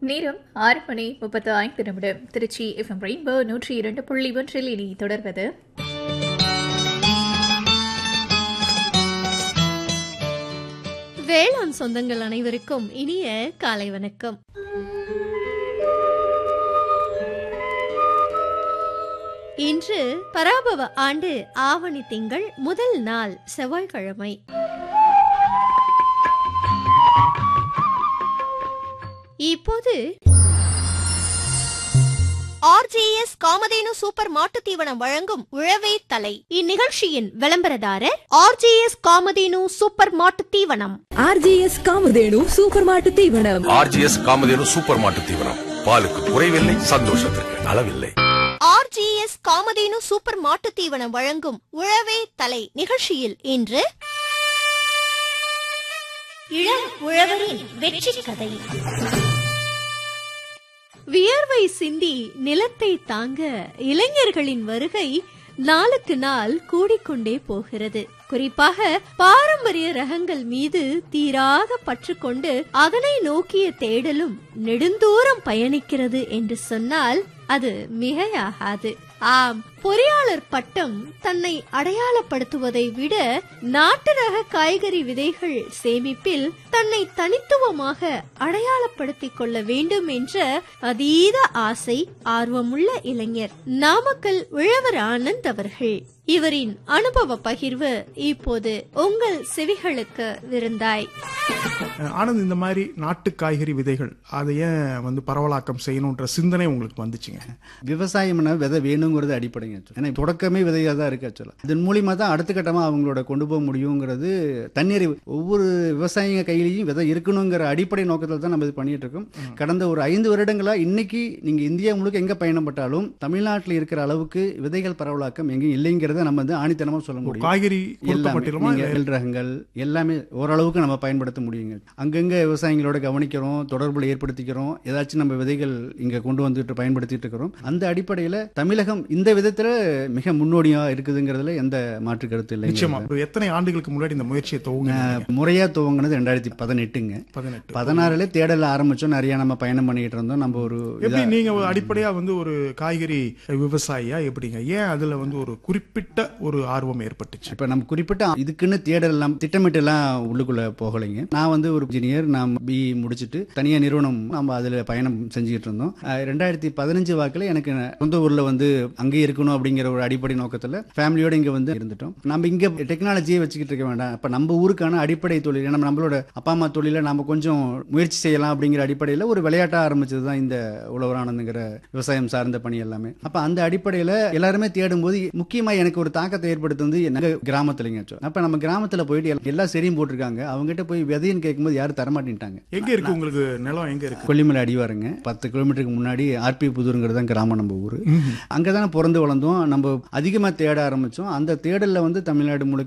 நேரம் ஆறு மணி முப்பத்து ஐந்து நிமிடம் திருச்சி எஃப்எம் ரெயின்போ நூற்றி இரண்டு புள்ளி ஒன்றில் இனி தொடர்வது வேளாண் சொந்தங்கள் அனைவருக்கும் இனிய காலை வணக்கம் இன்று பராபவ ஆண்டு ஆவணி திங்கள் முதல் நாள் செவ்வாய்க்கிழமை இப்போது ஆர்ஜேஎஸ் காமதேனு சூப்பர் மாட்டுத் தீவனம் வழங்கும் உழவே தலை இந்நிகழ்ச்சியின் விளம்பரதாரர் ஆர்ஜேஎஸ் காமதேனு சூப்பர் மாட்டுத் தீவனம் ஆர்ஜிஎஸ் காமதேனு சூப்பர் மாட்டு தீவனம் ஆர்ஜிஎஸ் காமதேனு சூப்பர் மாட்டு தீவனம் பாலுக்கு குறைவில்லை சந்தோஷத்திற்கு அளவில்லை ஆர்ஜிஎஸ் காமதேனு சூப்பர் மாட்டுத் தீவனம் வழங்கும் உழவே தலை நிகழ்ச்சியில் இன்று இளம் உழவரின் வெற்றி கதை வியர்வை சிந்தி நிலத்தை தாங்க இளைஞர்களின் வருகை நாளுக்கு நாள் கூடிக்கொண்டே போகிறது குறிப்பாக பாரம்பரிய ரகங்கள் மீது தீராத பற்று கொண்டு அதனை நோக்கிய தேடலும் நெடுந்தூரம் பயணிக்கிறது என்று சொன்னால் அது மிகையாகாது ஆம் பொறியாளர் பட்டம் தன்னை அடையாளப்படுத்துவதை விட நாட்டு ரக காய்கறி விதைகள் சேமிப்பில் தன்னை தனித்துவமாக அடையாளப்படுத்திக் கொள்ள வேண்டும் என்ற அதீத ஆசை ஆர்வமுள்ள இளைஞர் நாமக்கல் உழவர் ஆனந்த் அவர்கள் இவரின் அனுபவ பகிர்வு இப்போது உங்கள் செவிகளுக்கு விருந்தாய் ஆனந்த் இந்த மாதிரி நாட்டு காய்கறி விதைகள் அதை ஏன் வந்து பரவலாக்கம் செய்யணுன்ற சிந்தனை உங்களுக்கு வந்துச்சுங்க விவசாயம்னா விதை வேணுங்கிறது அடிப்படைங்க actually. ஏன்னா தொடக்கமே விதையாக தான் இருக்கு ஆக்சுவலாக இதன் மூலியமா தான் அடுத்த கட்டமாக அவங்களோட கொண்டு போக முடியுங்கிறது தண்ணீர் ஒவ்வொரு விவசாயிங்க கையிலையும் விதை இருக்கணுங்கிற அடிப்படை நோக்கத்தில் தான் நம்ம இது பண்ணிட்டு இருக்கோம் கடந்த ஒரு ஐந்து வருடங்களா இன்னைக்கு நீங்க இந்தியா முழுக்க எங்க பயணப்பட்டாலும் தமிழ்நாட்டில் இருக்கிற அளவுக்கு விதைகள் பரவலாக்கம் எங்கேயும் இல்லைங்கிறத நம்ம வந்து ஆணித்தனமா சொல்ல முடியும் காய்கறி பொறுத்த எல்லாமே மட்டுமா நீங்க நெல் ரகங்கள் எல்லாமே ஓரளவுக்கு நம்ம பயன்படுத்த முடியுங்க அங்கங்க விவசாயிகளோட கவனிக்கிறோம் தொடர்புல ஏற்படுத்திக்கிறோம் ஏதாச்சும் நம்ம விதைகள் இங்க கொண்டு வந்துட்டு பயன்படுத்திட்டு இருக்கிறோம் அந்த அடிப்படையில தமிழகம் இந்த விதத்துல மிக முன்னோடியா இருக்குதுங்கிறதுல எந்த மாற்று கருத்து நிச்சயமா இல்லை இப்ப எத்தனை ஆண்டுகளுக்கு முன்னாடி இந்த முயற்சியை துவங்க முறையா துவங்கினது ரெண்டாயிரத்தி பதினெட்டுங்க பதினெட்டு பதினாறுல தேடல ஆரம்பிச்சோம் நிறைய நம்ம பயணம் பண்ணிட்டு இருந்தோம் நம்ம ஒரு எப்படி இதா- நீங்க ஒரு அடிப்படையா வந்து ஒரு காய்கறி விவசாயியா எப்படிங்க ஏன் அதுல வந்து ஒரு குறிப்பிட்ட ஒரு ஆர்வம் ஏற்பட்டுச்சு இப்ப நம்ம குறிப்பிட்ட இதுக்குன்னு தேடல் எல்லாம் திட்டமிட்டு எல்லாம் உள்ளுக்குள்ள போகலைங்க நான் வந்து ஒரு இன்ஜினியர் நான் பி முடிச்சுட்டு தனியா நிறுவனம் நம்ம அதுல பயணம் செஞ்சுக்கிட்டு இருந்தோம் அஹ் ரெண்டாயிரத்தி பதினஞ்சு வாக்குல எனக்கு சொந்த ஊர்ல வந்து அங்கேயே இருக்கணும் அப்படிங்கிற ஒரு அடிப்படை நோக்கத்துல ஃபேமிலியோட இங்க வந்து இருந்துட்டோம் நம்ம இங்க டெக்னாலஜியை வச்சுக்கிட்டு இருக்க வேண்டாம் இப்ப நம்ம ஊருக்கான அடிப்படை தொழில் நம்ம நம்மளோட அப்பா அம்மா தொழில நம்ம கொஞ்சம் முயற்சி செய்யலாம் அப்படிங்கிற அடிப்படையில ஒரு விளையாட்டா ஆரம்பிச்சது தான் இந்த உழவர் ஆனந்துங்கிற விவசாயம் சார்ந்த பணி எல்லாமே அப்ப அந்த அடிப்படையில எல்லாருமே தேடும்போது முக்கியமா எனக்கு ஒரு தாக்கத்தை ஏற்படுத்துனது எங்க கிராமத்துலங்க அப்ப நம்ம கிராமத்துல போயிட்டு எல்லாம் எல்லாம் சரியும் போட்டிருக்காங்க அவங்க கிட்ட போய் விதைன்னு கேட்கும்போது யாரும் தரமாட்டேன்ட்டாங்க எங்க இருக்கு உங்களுக்கு நிலம் எங்க இருக்கு கொல்லிமலை அடிவாருங்க பத்து கிலோமீட்டருக்கு முன்னாடி ஆர்பி புதூருங்கிறது தான் கிராமம் நம்ம ஊர் அங்கே தான் பிறந்து வளர்ந்தோம் நம்ம அதிகமாக தேட ஆரம்பித்தோம் அந்த தேடலில் வந்து தமிழ்நாடு முழுக்க